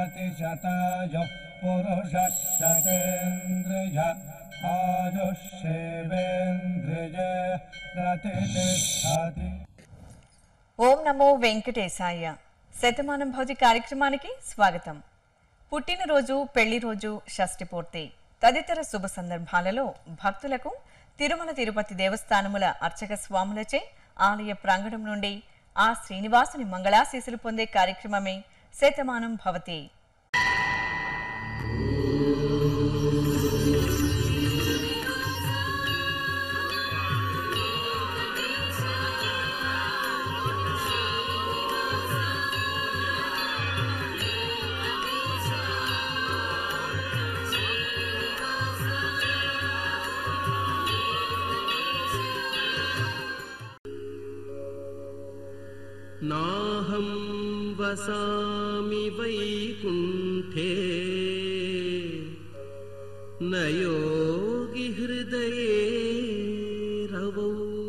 प्रतिशतायुः पुरुषः शतेन्द्रिय आयुष्येवेन्द्रिये प्रतिष्ठति ఓం నమో వెంకటేశాయ శతమానం భౌతి కార్యక్రమానికి స్వాగతం పుట్టినరోజు పెళ్లి రోజు షష్ఠి పూర్తి తదితర శుభ సందర్భాలలో భక్తులకు తిరుమల తిరుపతి దేవస్థానముల అర్చక స్వాములచే ఆలయ ప్రాంగణం నుండి ఆ శ్రీనివాసుని మంగళాశీసులు పొందే కార్యక్రమమే శతమానం భవతి नाहं वसामि वैकुण्ठे न योगि हृदये रवौ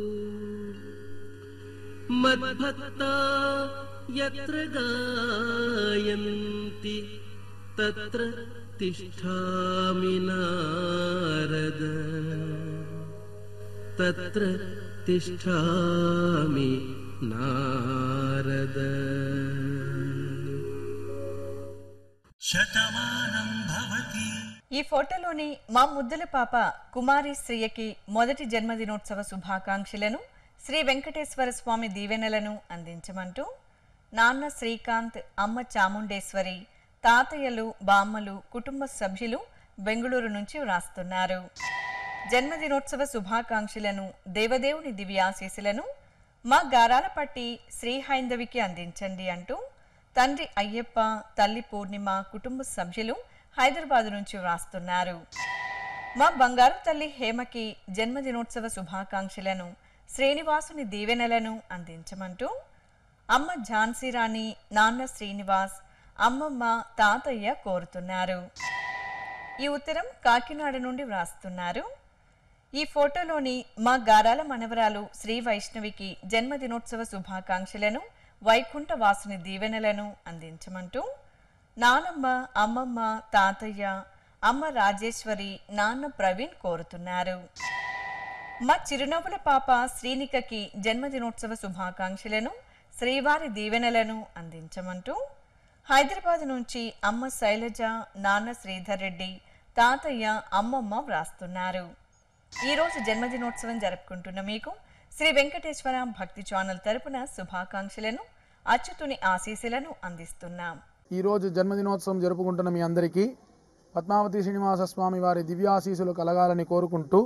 मद्भक्ता यत्र गायन्ति तत्र तिष्ठामि नारद तत्र तिष्ठामि नारद ఈ ఫోటోలోని మా ముద్దుల పాప కుమారి శ్రీయకి మొదటి జన్మదినోత్సవ శుభాకాంక్షలను శ్రీ వెంకటేశ్వర స్వామి దీవెనలను అందించమంటూ నాన్న శ్రీకాంత్ అమ్మ చాముండేశ్వరి తాతయ్యలు బామ్మలు కుటుంబ సభ్యులు బెంగళూరు నుంచి వ్రాస్తున్నారు జన్మదినోత్సవ శుభాకాంక్షలను దేవదేవుని దివ్యాశీసులను మా గారాల పట్టి శ్రీ హైందవికి అందించండి అంటూ తండ్రి అయ్యప్ప తల్లి పూర్ణిమ కుటుంబ సభ్యులు హైదరాబాద్ నుంచి వ్రాస్తున్నారు మా బంగారు తల్లి హేమకి జన్మదినోత్సవ శుభాకాంక్షలను శ్రీనివాసుని దీవెనలను అందించమంటూ అమ్మ ఝాన్సీ రాణి నాన్న శ్రీనివాస్ అమ్మమ్మ తాతయ్య కోరుతున్నారు ఈ ఉత్తరం కాకినాడ నుండి వ్రాస్తున్నారు ఈ ఫోటోలోని మా గారాల మనవరాలు శ్రీ వైష్ణవికి జన్మదినోత్సవ శుభాకాంక్షలను వైకుంఠ వాసుని దీవెనలను అందించమంటూ నానమ్మ అమ్మమ్మ తాతయ్య అమ్మ రాజేశ్వరి నాన్న ప్రవీణ్ కోరుతున్నారు మా చిరునవ్వుల పాప శ్రీనికకి జన్మదినోత్సవ శుభాకాంక్షలను శ్రీవారి దీవెనలను అందించమంటూ హైదరాబాద్ నుంచి అమ్మ శైలజ నాన్న శ్రీధర్ రెడ్డి తాతయ్య అమ్మమ్మ వ్రాస్తున్నారు ఈరోజు జన్మదినోత్సవం జరుపుకుంటున్న మీకు శ్రీ వెంకటేశ్వర భక్తి ఛానల్ తరపున శుభాకాంక్షలను అచ్యుతుని ఆశీస్సులను అందిస్తున్నాం ఈరోజు జన్మదినోత్సవం జరుపుకుంటున్న మీ అందరికీ పద్మావతి శ్రీనివాస స్వామి వారి దివ్యాశీసులు కలగాలని కోరుకుంటూ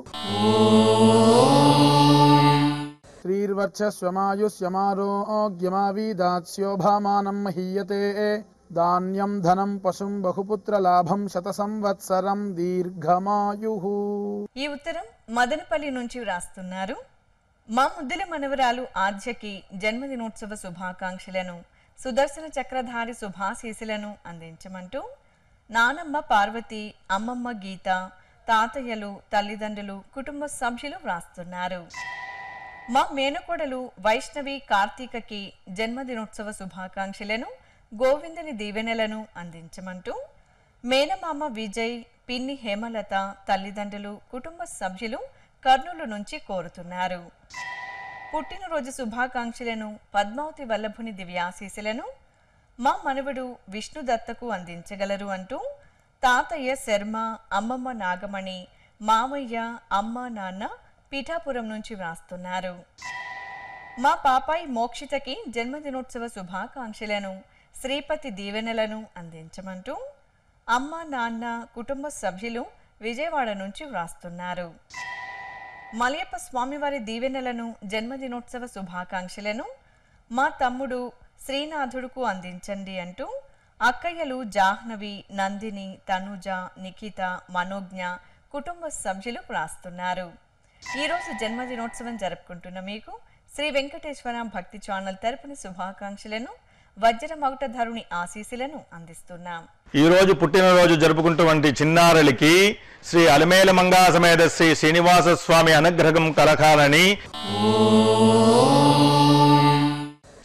శ్రీర్వర్చస్వమాయుష్యమారోగ్యమావీదాస్యోభామానం మహీయతే ధాన్యం ధనం పశుం బహుపుత్ర లాభం శత సంవత్సరం దీర్ఘమాయు ఈ ఉత్తరం మదనపల్లి నుంచి వ్రాస్తున్నారు మా ముద్దుల మనవరాలు ఆద్యకి జన్మదినోత్సవ శుభాకాంక్షలను సుదర్శన చక్రధారి శుభాశీసులను అందించమంటూ నానమ్మ పార్వతి అమ్మమ్మ గీత తాతయ్యలు తల్లిదండ్రులు కుటుంబ సభ్యులు వ్రాస్తున్నారు మా మేనకోడలు వైష్ణవి కార్తీకకి జన్మదినోత్సవ శుభాకాంక్షలను గోవిందుని దీవెనలను అందించమంటూ మేనమామ విజయ్ పిన్ని హేమలత తల్లిదండ్రులు కుటుంబ సభ్యులు కర్నూలు నుంచి కోరుతున్నారు పుట్టినరోజు శుభాకాంక్షలను పద్మావతి వల్లభుని దివ్యాశీసులను మా మనవడు విష్ణుదత్తకు అందించగలరు అంటూ తాతయ్య శర్మ అమ్మమ్మ నాగమణి మామయ్య అమ్మ నాన్న పీఠాపురం నుంచి వ్రాస్తున్నారు మా పాపాయి మోక్షితకి జన్మదినోత్సవ శుభాకాంక్షలను శ్రీపతి దీవెనలను అందించమంటూ అమ్మ నాన్న కుటుంబ సభ్యులు విజయవాడ నుంచి వ్రాస్తున్నారు మలయప్ప స్వామివారి దీవెనలను జన్మదినోత్సవ శుభాకాంక్షలను మా తమ్ముడు శ్రీనాథుడుకు అందించండి అంటూ అక్కయ్యలు జాహ్నవి నందిని తనుజ నిఖిత మనోజ్ఞ కుటుంబ సభ్యులు వ్రాస్తున్నారు ఈరోజు జన్మదినోత్సవం జరుపుకుంటున్న మీకు శ్రీ వెంకటేశ్వర భక్తి ఛానల్ తరపున శుభాకాంక్షలను వజ్ర మౌటధరుని ఆశీస్సులను అందిస్తున్నాం ఈ రోజు పుట్టినరోజు జరుపుకుంటున్నటువంటి చిన్నారులకి శ్రీ అలమేల మంగా సమేత శ్రీ శ్రీనివాస స్వామి అనుగ్రహం కలకాలని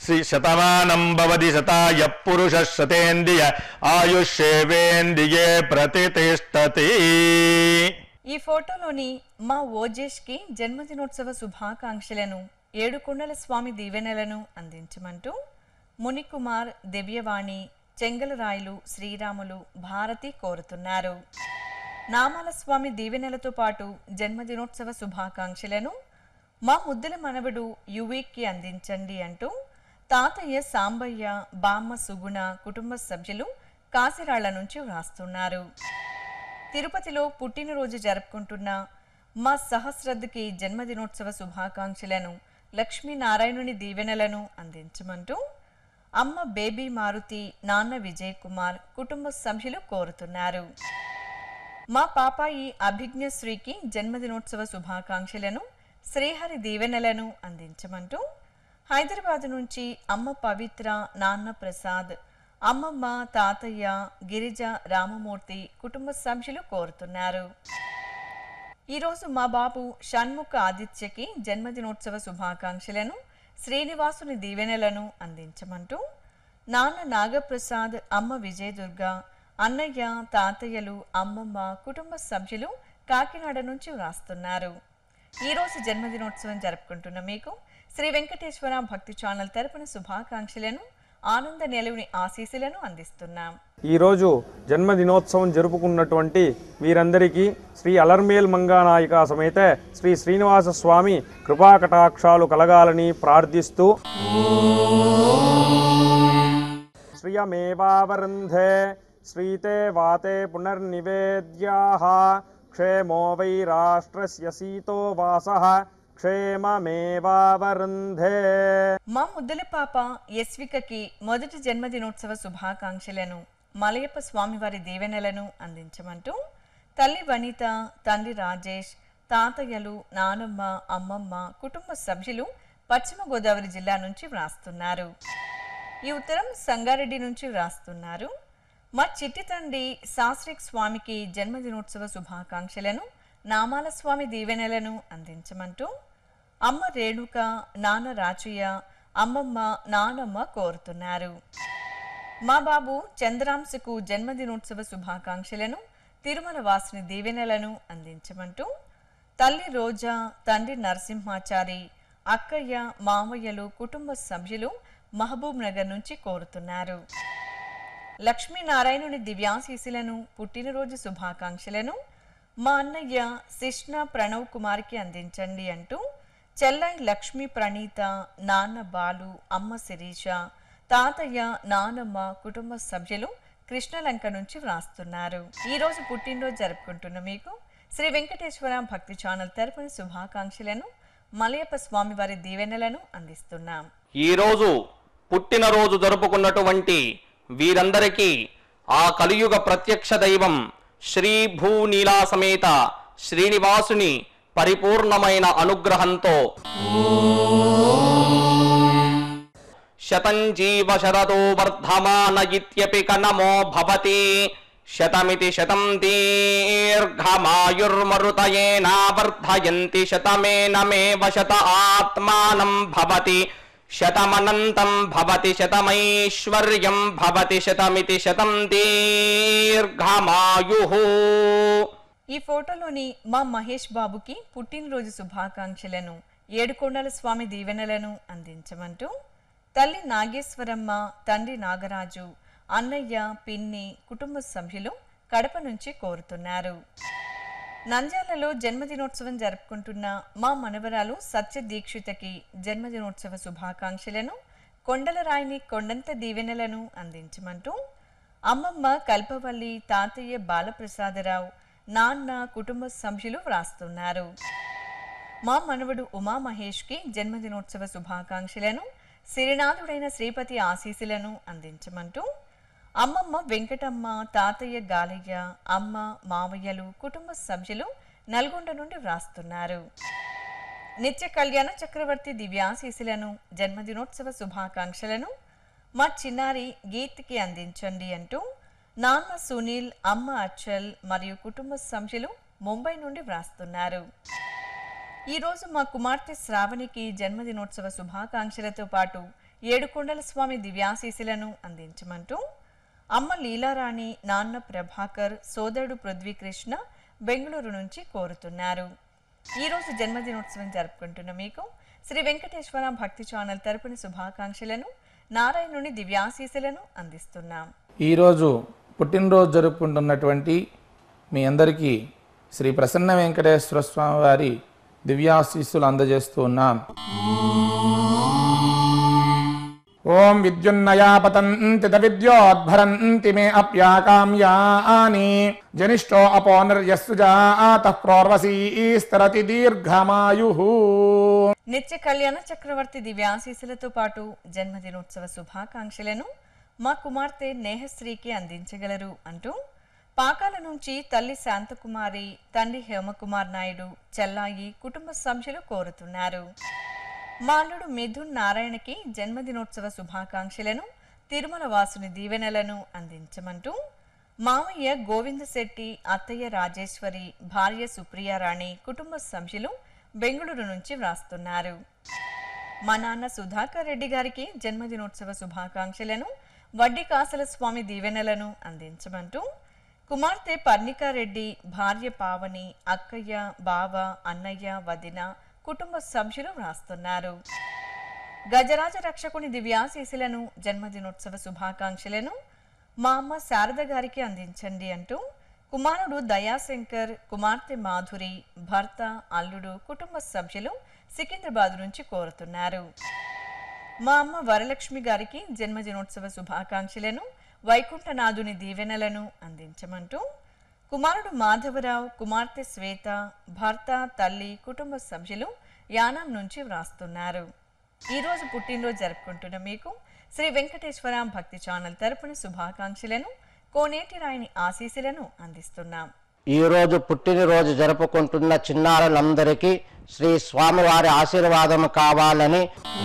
శ్రీ శతమానం భవతి శతాయ పురుష శతేంద్రియ ఆయుష్యేవేంద్రియే ప్రతిష్టతి ఈ ఫోటోలోని మా ఓజేష్కి జన్మదినోత్సవ శుభాకాంక్షలను ఏడుకొండల స్వామి దీవెనలను అందించమంటూ మునికుమార్ దివ్యవాణి చెంగలరాయలు శ్రీరాములు భారతి కోరుతున్నారు నామాల స్వామి దీవెనలతో పాటు జన్మదినోత్సవ శుభాకాంక్షలను మా ముద్దుల మనవడు యువీకి అందించండి అంటూ తాతయ్య సాంబయ్య బామ్మ సుగుణ కుటుంబ సభ్యులు కాసిరాళ్ల నుంచి వ్రాస్తున్నారు తిరుపతిలో పుట్టినరోజు జరుపుకుంటున్న మా సహస్రద్కి జన్మదినోత్సవ శుభాకాంక్షలను లక్ష్మీనారాయణుని దీవెనలను అందించమంటూ అమ్మ బేబీ మారుతి నాన్న విజయ్ కుమార్ కుటుంబ సభ్యులు కోరుతున్నారు మా పాపాయి అభిజ్ఞశ్రీకి జన్మదినోత్సవ శుభాకాంక్షలను శ్రీహరి దీవెనలను అందించమంటూ హైదరాబాద్ నుంచి అమ్మ పవిత్ర నాన్న ప్రసాద్ అమ్మమ్మ తాతయ్య గిరిజ రామమూర్తి కుటుంబ సభ్యులు కోరుతున్నారు ఈరోజు మా బాబు షణ్ముఖ ఆదిత్యకి జన్మదినోత్సవ శుభాకాంక్షలను శ్రీనివాసుని దీవెనలను అందించమంటూ నాన్న నాగప్రసాద్ అమ్మ విజయదుర్గ అన్నయ్య తాతయ్యలు అమ్మమ్మ కుటుంబ సభ్యులు కాకినాడ నుంచి వ్రాస్తున్నారు ఈరోజు జన్మదినోత్సవం జరుపుకుంటున్న మీకు శ్రీ వెంకటేశ్వర భక్తి ఛానల్ తరపున శుభాకాంక్షలను ఆనంద నిలవుని ఆశీస్సులను అందిస్తున్నాం ఈరోజు జన్మదినోత్సవం జరుపుకున్నటువంటి వీరందరికీ శ్రీ అలర్మేల్ మంగానాయిక సమేత శ్రీ శ్రీనివాస స్వామి కృపాకటాక్షాలు కలగాలని ప్రార్థిస్తూ శ్రియమేవావరుంధే శ్రీతే వాతే పునర్నివేద్యాః క్షేమో వై రాష్ట్రస్య సీతో వాసః క్షేమమేవావరుంధే మా ముద్దుల పాప యస్వికకి మొదటి జన్మదినోత్సవ శుభాకాంక్షలను మలయప్ప స్వామివారి దీవెనలను అందించమంటూ తల్లి వనిత తండ్రి రాజేష్ తాతయ్యలు నానమ్మ అమ్మమ్మ కుటుంబ సభ్యులు పశ్చిమ గోదావరి జిల్లా నుంచి వ్రాస్తున్నారు ఈ ఉత్తరం సంగారెడ్డి నుంచి వ్రాస్తున్నారు మా చిట్టి తండ్రి శాస్త్రిక్ స్వామికి జన్మదినోత్సవ శుభాకాంక్షలను నామాల స్వామి దీవెనలను అందించమంటూ అమ్మ రేణుక నాన్న రాచయ్య అమ్మమ్మ నానమ్మ కోరుతున్నారు మా బాబు చంద్రాంశకు జన్మదినోత్సవ శుభాకాంక్షలను తిరుమల వాసుని దీవెనలను అందించమంటూ తల్లి రోజా తండ్రి నరసింహాచారి అక్కయ్య మామయ్యలు కుటుంబ సభ్యులు మహబూబ్ నగర్ నుంచి కోరుతున్నారు లక్ష్మీనారాయణుని దివ్యాశీసులను పుట్టినరోజు శుభాకాంక్షలను మా అన్నయ్య శిష్ణ ప్రణవ్ కుమార్కి అందించండి అంటూ చెల్లై లక్ష్మీ ప్రణీత నాన్న బాలు అమ్మ శిరీష తాతయ్య నానమ్మ కుటుంబ సభ్యులు కృష్ణలంక నుంచి వ్రాస్తున్నారు ఈ రోజు పుట్టినరోజు జరుపుకుంటున్న మీకు శ్రీ వెంకటేశ్వర భక్తి ఛానల్ తరపున శుభాకాంక్షలను మలయప్ప స్వామివారి దీవెనలను అందిస్తున్నాం ఈరోజు పుట్టినరోజు జరుపుకున్నటువంటి వీరందరికీ ఆ కలియుగ ప్రత్యక్ష దైవం శ్రీ భూనీలా సమేత శ్రీనివాసుని పరిపూర్ణమైన అనుగ్రహంతో శతం జీవ శరదో వర్ధమాన ఇత్యపి కనమో భవతి శతమితి శతం దీర్ఘమాయుర్మరుతయేనావర్ధయంతి శతమేనమేవ శత ఆత్మానం భవతి శతమనంతం భవతి శతమైశ్వర్యం భవతి శతమితి శతం దీర్ఘమాయు ఈ ఫోటోలోని మా మహేష్ బాబుకి పుట్టినరోజు శుభాకాంక్షలను ఏడుకొండల స్వామి దీవెనలను అందించమంటూ తల్లి నాగేశ్వరమ్మ తండ్రి నాగరాజు అన్నయ్య పిన్ని కుటుంబ సభ్యులు కడప నుంచి కోరుతున్నారు నంద్యాలలో జన్మదినోత్సవం జరుపుకుంటున్న మా మనవరాలు సత్య దీక్షితకి జన్మదినోత్సవ శుభాకాంక్షలను కొండలరాయిని కొండంత దీవెనలను అందించమంటూ అమ్మమ్మ కల్పవల్లి తాతయ్య బాలప్రసాదరావు నాన్న కుటుంబ సభ్యులు వ్రాస్తున్నారు మా మనవడు ఉమా మహేష్కి జన్మదినోత్సవ శుభాకాంక్షలను సిరినాథుడైన శ్రీపతి ఆశీస్సులను అందించమంటూ అమ్మమ్మ వెంకటమ్మ తాతయ్య గాలయ్య అమ్మ మావయ్యలు కుటుంబ సభ్యులు నల్గొండ నుండి వ్రాస్తున్నారు నిత్య కళ్యాణ చక్రవర్తి దివ్యాశీసులను జన్మదినోత్సవ శుభాకాంక్షలను మా చిన్నారి గీత్కి అందించండి అంటూ నాన్న సునీల్ అమ్మ అచ్చల్ మరియు కుటుంబ సభ్యులు ముంబై నుండి వ్రాస్తున్నారు ఈరోజు మా కుమార్తె శ్రావణికి జన్మదినోత్సవ శుభాకాంక్షలతో పాటు ఏడుకొండల స్వామి దివ్యాశీసులను అందించమంటూ అమ్మ లీలారాణి నాన్న ప్రభాకర్ సోదరుడు పృథ్వీకృష్ణ బెంగళూరు నుంచి కోరుతున్నారు ఈ రోజు జన్మదినోత్సవం జరుపుకుంటున్న మీకు శ్రీ వెంకటేశ్వర భక్తి ఛానల్ తరపున శుభాకాంక్షలను నారాయణుని దివ్యాశీసులను అందిస్తున్నాం ఈరోజు పుట్టినరోజు జరుపుకుంటున్నటువంటి మీ అందరికీ శ్రీ ప్రసన్న వెంకటేశ్వర స్వామి వారి దివ్యాశీస్సులు అందజేస్తూ ఉన్నాం ఓం విద్యున్నయా పతంతి విద్యోద్భరంతి మే అప్యాకామ్యాని జనిష్టో అపో నిర్యస్సు జాత ప్రోర్వసీస్తరతి దీర్ఘమాయు నిత్య కళ్యాణ చక్రవర్తి దివ్యాశీసులతో పాటు జన్మదినోత్సవ శుభాకాంక్షలను మా కుమార్తె నేహశ్రీకి అందించగలరు అంటూ పాకాల నుంచి తల్లి శాంతకుమారి తండ్రి హేమకుమార్ నాయుడు చెల్లాయి కుటుంబ సభ్యులు కోరుతున్నారు మా అల్లుడు మిథున్ నారాయణకి జన్మదినోత్సవ శుభాకాంక్షలను తిరుమల వాసుని దీవెనలను అందించమంటూ మామయ్య గోవింద శెట్టి అత్తయ్య రాజేశ్వరి భార్య సుప్రియారాణి కుటుంబ సభ్యులు బెంగళూరు నుంచి వ్రాస్తున్నారు మా నాన్న సుధాకర్ రెడ్డి గారికి జన్మదినోత్సవ శుభాకాంక్షలను వడ్డీ కాసల స్వామి దీవెనలను అందించమంటూ కుమార్తె పర్ణికారెడ్డి భార్య పావని అక్కయ్య బావ అన్నయ్య వదిన కుటుంబ సభ్యులు వ్రాస్తున్నారు గజరాజ రక్షకుని దివ్యాశీసులను జన్మదినోత్సవ శుభాకాంక్షలను మా అమ్మ శారద గారికి అందించండి అంటూ కుమారుడు దయాశంకర్ కుమార్తె మాధురి భర్త అల్లుడు కుటుంబ సభ్యులు సికింద్రాబాద్ నుంచి కోరుతున్నారు మా అమ్మ వరలక్ష్మి గారికి జన్మదినోత్సవ శుభాకాంక్షలను వైకుంఠనాథుని దీవెనలను అందించమంటూ కుమారుడు మాధవరావు కుమార్తె శ్వేత భర్త తల్లి కుటుంబ సభ్యులు యానాం నుంచి వ్రాస్తున్నారు ఈ రోజు పుట్టినరోజు జరుపుకుంటున్న మీకు శ్రీ వెంకటేశ్వర భక్తి ఛానల్ తరపున శుభాకాంక్షలను కోనేటి రాయని ఆశీస్సులను అందిస్తున్నాం ఈరోజు పుట్టినరోజు జరుపుకుంటున్న చిన్నారులందరికీ శ్రీ స్వామివారి ఆశీర్వాదం కావాలని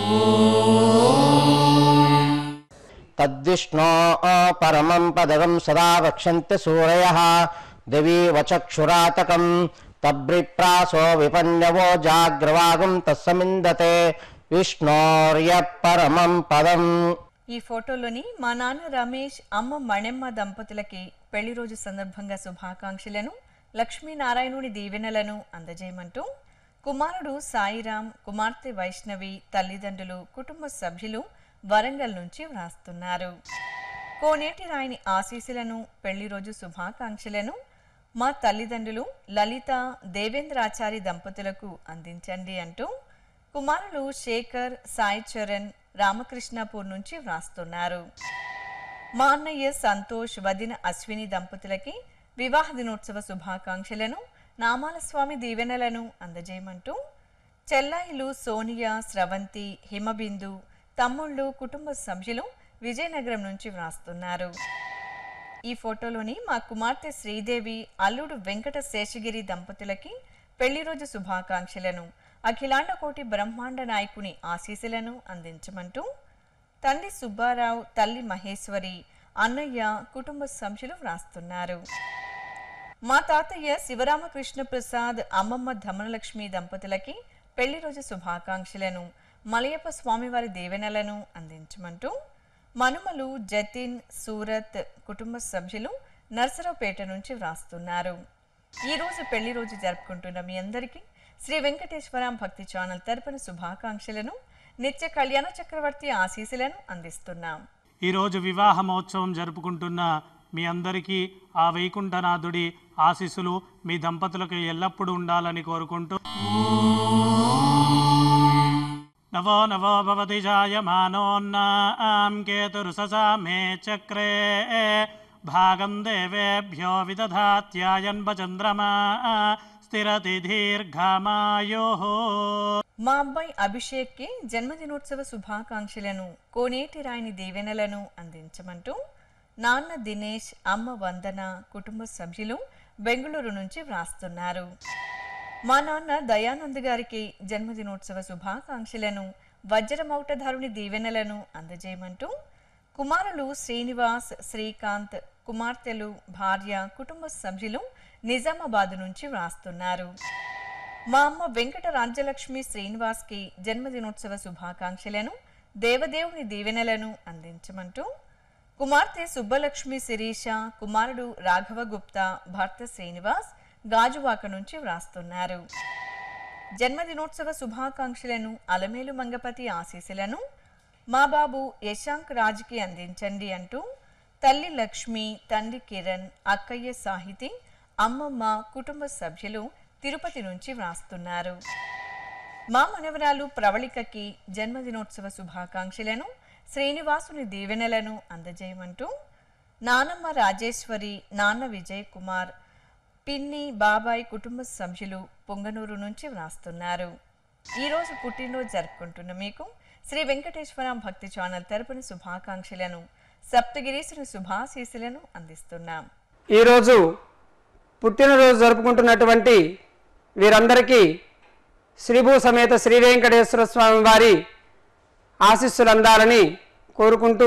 తద్విష్ణో పరమం పదగం సదా వక్షంతి సూరయ దివి వచక్షురాతకం తబ్రిప్రాసో విపన్యవో జాగ్రవాగం తస్సమిందతే విష్ణోర్య పరమం పదం ఈ ఫోటోలోని మా నాన్న రమేష్ అమ్మ మణెమ్మ దంపతులకి పెళ్లి రోజు సందర్భంగా శుభాకాంక్షలను లక్ష్మీనారాయణుని దీవెనలను అందజేయమంటూ కుమారుడు సాయిరాం కుమార్తె వైష్ణవి తల్లిదండ్రులు కుటుంబ సభ్యులు వరంగల్ నుంచి వ్రాస్తున్నారు కోనేటి రాయని ఆశీస్సులను పెళ్లి రోజు శుభాకాంక్షలను మా తల్లిదండ్రులు లలిత దేవేంద్రాచారి దంపతులకు అందించండి అంటూ కుమారులు శేఖర్ సాయి చరణ్ రామకృష్ణాపూర్ నుంచి వ్రాస్తున్నారు మా అన్నయ్య సంతోష్ వదిన అశ్విని దంపతులకి వివాహ దినోత్సవ శుభాకాంక్షలను నామాల స్వామి దీవెనలను అందజేయమంటూ చెల్లాయిలు సోనియా స్రవంతి హిమబిందు తమ్ముళ్ళు కుటుంబ సభ్యులు విజయనగరం నుంచి వ్రాస్తున్నారు ఈ ఫోటోలోని మా కుమార్తె శ్రీదేవి అల్లుడు వెంకట శేషగిరి దంపతులకి పెళ్లి రోజు శుభాకాంక్షలను అఖిలాండ కోటి బ్రహ్మాండ నాయకుని ఆశీస్సులను అందించమంటూ తండ్రి సుబ్బారావు తల్లి మహేశ్వరి అన్నయ్య కుటుంబ సభ్యులు వ్రాస్తున్నారు మా తాతయ్య శివరామకృష్ణ ప్రసాద్ అమ్మమ్మ ధమనలక్ష్మి దంపతులకి పెళ్లి రోజు శుభాకాంక్షలను మలయప్ప స్వామివారి దీవెనలను అందించమంటూ మనుమలు జతిన్ సూరత్ కుటుంబ సభ్యులు నర్సరావుపేట నుంచి వ్రాస్తున్నారు ఈ రోజు పెళ్లి రోజు జరుపుకుంటున్న మీ అందరికీ శ్రీ వెంకటేశ్వర భక్తి ఛానల్ తరపున శుభాకాంక్షలను నిత్య కళ్యాణ చక్రవర్తి ఆశీస్సులను అందిస్తున్నాం ఈరోజు వివాహ మహోత్సవం జరుపుకుంటున్న మీ అందరికీ ఆ వైకుంఠనాథుడి ఆశీస్సులు మీ దంపతులకు ఎల్లప్పుడూ ఉండాలని కోరుకుంటూ నవో నవో భవతి జాయమానోన్నాం కేతురుససా మే చక్రే భాగం దేవేభ్యో విదధాత్యాయన్వచంద్రమా స్థిరతి దీర్ఘమాయో మా అబ్బాయి అభిషేక్కి జన్మదినోత్సవ శుభాకాంక్షలను కోనేటి రాయని దీవెనలను అందించమంటూ నాన్న దినేష్ అమ్మ వందన కుటుంబ సభ్యులు బెంగళూరు నుంచి వ్రాస్తున్నారు మా నాన్న దయానంద్ గారికి జన్మదినోత్సవ శుభాకాంక్షలను వజ్రమౌటధరుని దీవెనలను అందజేయమంటూ కుమారులు శ్రీనివాస్ శ్రీకాంత్ కుమార్తెలు భార్య కుటుంబ సభ్యులు నిజామాబాద్ నుంచి వ్రాస్తున్నారు మా అమ్మ వెంకట రాజ్యలక్ష్మి శ్రీనివాస్కి జన్మదినోత్సవ శుభాకాంక్షలను దేవదేవుని దీవెనలను అందించమంటూ కుమార్తె సుబ్బలక్ష్మి శిరీష కుమారుడు రాఘవ గుప్తా భర్త శ్రీనివాస్ గాజువాక నుంచి వ్రాస్తున్నారు జన్మదినోత్సవ శుభాకాంక్షలను అలమేలు మంగపతి ఆశీస్సులను మా బాబు యశాంక్ రాజ్కి అందించండి అంటూ తల్లి లక్ష్మి తండ్రి కిరణ్ అక్కయ్య సాహితి అమ్మమ్మ కుటుంబ సభ్యులు తిరుపతి నుంచి వ్రాస్తున్నారు మా మనవరాలు ప్రవళికకి జన్మదినోత్సవ శుభాకాంక్షలను శ్రీనివాసుని దీవెనలను అందజేయమంటూ నానమ్మ రాజేశ్వరి నాన్న విజయ్ కుమార్ పిన్ని బాబాయ్ కుటుంబ సభ్యులు పొంగనూరు నుంచి వ్రాస్తున్నారు ఈరోజు పుట్టినరోజు జరుపుకుంటున్న మీకు శ్రీ వెంకటేశ్వర భక్తి ఛానల్ తరపున శుభాకాంక్షలను సప్తగిరీసుని శుభాశీసులను అందిస్తున్నాం ఈరోజు పుట్టినరోజు జరుపుకుంటున్నటువంటి వీరందరికీ శ్రీభూ సమేత శ్రీ వెంకటేశ్వర స్వామి వారి ఆశీస్సులు అందాలని కోరుకుంటూ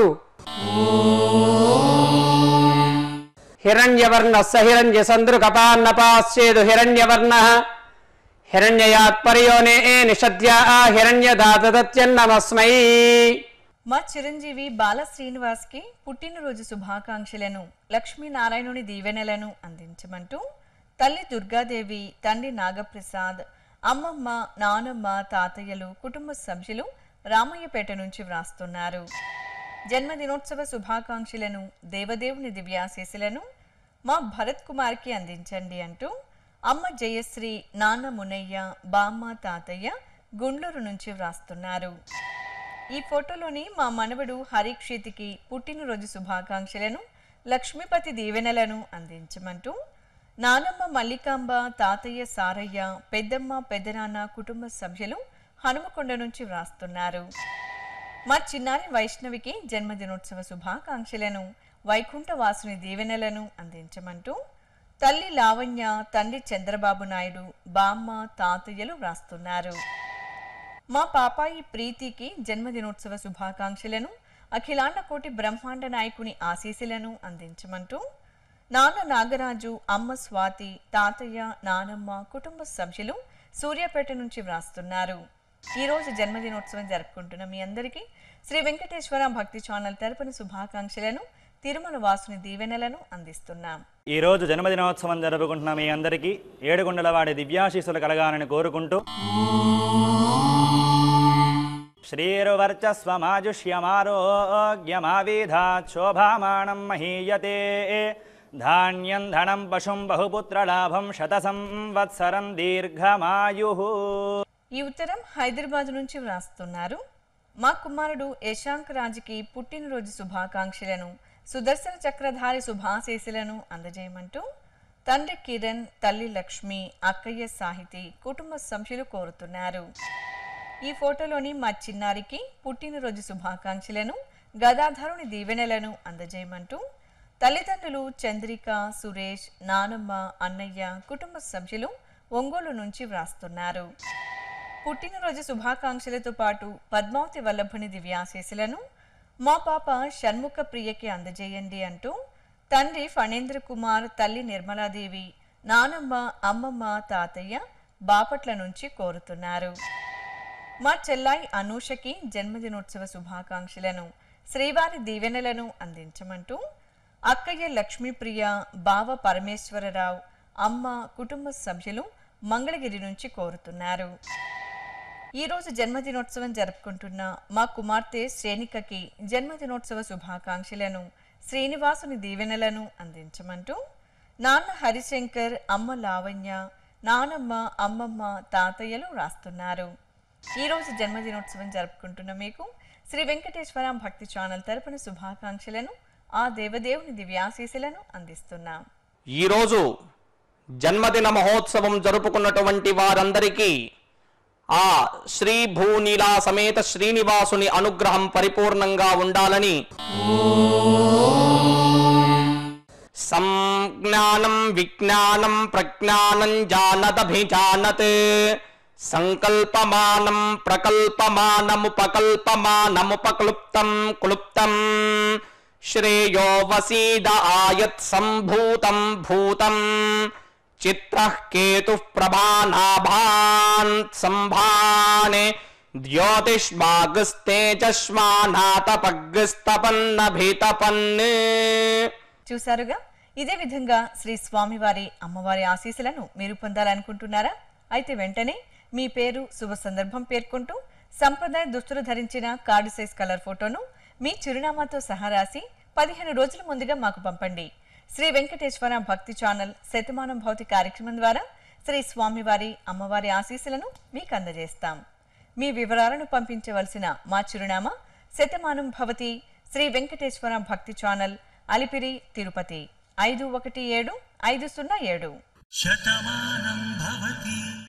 హిరణ్యవర్ణ సహిరణ్య సంద్రు కపాన్నపాశ్చేదు హిరణ్యవర్ణ హిరణ్యయాత్పర్యోనే నిషద్యా హిరణ్యదాతత్యన్నమస్మై మా చిరంజీవి బాల శ్రీనివాస్ కి పుట్టినరోజు శుభాకాంక్షలను లక్ష్మీనారాయణుని దీవెనలను అందించమంటూ తల్లి దుర్గాదేవి తండ్రి నాగప్రసాద్ అమ్మమ్మ నానమ్మ తాతయ్యలు కుటుంబ సభ్యులు రామయ్యపేట నుంచి వ్రాస్తున్నారు జన్మదినోత్సవ శుభాకాంక్షలను దేవదేవుని దివ్యాశీసులను మా భరత్ కుమార్కి అందించండి అంటూ అమ్మ జయశ్రీ నాన్న మునయ్య బామ్మ తాతయ్య గుండ్లూరు నుంచి వ్రాస్తున్నారు ఈ ఫోటోలోని మా మనవడు హరిక్షితికి పుట్టినరోజు శుభాకాంక్షలను లక్ష్మీపతి దీవెనలను అందించమంటూ నానమ్మ మల్లికాంబ తాతయ్య సారయ్య పెద్దమ్మ పెద్దనాన్న కుటుంబ సభ్యులు హనుమకొండ నుంచి వ్రాస్తున్నారు మా చిన్నారి వైష్ణవికి జన్మదినోత్సవ శుభాకాంక్షలను వైకుంఠ వాసుని దీవెనలను అందించమంటూ తల్లి లావణ్య తండ్రి చంద్రబాబు నాయుడు బామ్మ తాతయ్యలు వ్రాస్తున్నారు మా పాపాయి ప్రీతికి జన్మదినోత్సవ శుభాకాంక్షలను అఖిలాండ కోటి బ్రహ్మాండ నాయకుని ఆశీస్సులను అందించమంటూ నాన్న నాగరాజు అమ్మ స్వాతి తాతయ్య నానమ్మ కుటుంబ సభ్యులు సూర్యాపేట నుంచి వ్రాస్తున్నారు ఈ రోజు జన్మదినోత్సవం జరుపుకుంటున్న మీ అందరికీ శ్రీ వెంకటేశ్వర భక్తి ఛానల్ తరపున శుభాకాంక్షలను తిరుమల వాసుని దీవెనలను అందిస్తున్నాం ఈరోజు జన్మదినోత్సవం జరుపుకుంటున్న మీ అందరికీ ఏడుగుండల వాడి దివ్యాశీస్సులు కలగాలని కోరుకుంటూ శ్రీరువర్చస్వమాజుష్యమారోగ్యమావిధాత్ శోభామానం మహీయతే ధాన్యం ధనం పశుం బహుపుత్రలాభం శత సంవత్సరం దీర్ఘమాయు ఈ ఉత్తరం హైదరాబాద్ నుంచి వ్రాస్తున్నారు మా కుమారుడు యశాంక్ రాజుకి పుట్టినరోజు శుభాకాంక్షలను సుదర్శన చక్రధారి శుభాశీసులను అందజేయమంటూ తండ్రి కిరణ్ తల్లి లక్ష్మి అక్కయ్య సాహితి కుటుంబ సభ్యులు కోరుతున్నారు ఈ ఫోటోలోని మా చిన్నారికి పుట్టినరోజు శుభాకాంక్షలను గదాధరుని దీవెనలను అందజేయమంటూ తల్లిదండ్రులు చంద్రిక సురేష్ నానమ్మ అన్నయ్య కుటుంబ సభ్యులు ఒంగోలు నుంచి వ్రాస్తున్నారు పుట్టినరోజు శుభాకాంక్షలతో పాటు పద్మావతి వల్లభుని దివ్యాశీసులను మా పాప షణ్ముఖ ప్రియకి అందజేయండి అంటూ తండ్రి ఫణేంద్ర కుమార్ తల్లి నిర్మలాదేవి నానమ్మ అమ్మమ్మ తాతయ్య బాపట్ల నుంచి కోరుతున్నారు మా చెల్లాయి అనూషకి జన్మదినోత్సవ శుభాకాంక్షలను శ్రీవారి దీవెనలను అందించమంటూ అక్కయ్య లక్ష్మీప్రియ బావ పరమేశ్వరరావు అమ్మ కుటుంబ సభ్యులు మంగళగిరి నుంచి కోరుతున్నారు ఈరోజు జన్మదినోత్సవం జరుపుకుంటున్న మా కుమార్తె శ్రేణికకి జన్మదినోత్సవ శుభాకాంక్షలను శ్రీనివాసుని దీవెనలను అందించమంటూ నాన్న హరిశంకర్ అమ్మ లావణ్య నానమ్మ అమ్మమ్మ తాతయ్యలు రాస్తున్నారు ఈరోజు జన్మదినోత్సవం జరుపుకుంటున్న మీకు శ్రీ వెంకటేశ్వర భక్తి ఛానల్ తరపున శుభాకాంక్షలను ఆ దేవదేవుని దివ్యాశీసులను అందిస్తున్నాం ఈరోజు జన్మదిన మహోత్సవం జరుపుకున్నటువంటి వారందరికీ ఆ శ్రీ భూనీలా సమేత శ్రీనివాసుని అనుగ్రహం పరిపూర్ణంగా ఉండాలని సంజ్ఞానం విజ్ఞానం ప్రజ్ఞానం జానదభిజానత్ సంకల్పమానం ప్రకల్పమానముపకల్పమానముపక్లుప్తం క్లుప్తం శ్రేయో వసీద ఆయత్ సంభూతం భూతం చిత్ర కేతు ప్రభానాభాన్ సంభానే ద్యోతిష్మాగుస్తేజస్మానాతపగ్స్తపన్నభీతపన్నే చూశారుగా ఇదే విధంగా శ్రీ స్వామివారి అమ్మవారి ఆశీస్సులను మీరు పొందాలనుకుంటున్నారా అయితే వెంటనే మీ పేరు శుభ సందర్భం పేర్కొంటూ సంప్రదాయ దుస్తులు ధరించిన కార్డు సైజ్ కలర్ ఫోటోను మీ చిరునామాతో సహా రాసి పదిహేను రోజుల ముందుగా మాకు పంపండి శ్రీ వెంకటేశ్వర భక్తి ఛానల్ శతమానం భౌతి కార్యక్రమం ద్వారా శ్రీ స్వామివారి అమ్మవారి ఆశీస్సులను మీకు అందజేస్తాం మీ వివరాలను పంపించవలసిన మా చిరునామా శతమానం భవతి శ్రీ వెంకటేశ్వర భక్తి ఛానల్ అలిపిరి తిరుపతి ఐదు ఒకటి ఏడు ఐదు సున్నా ఏడు శతమానం భవతి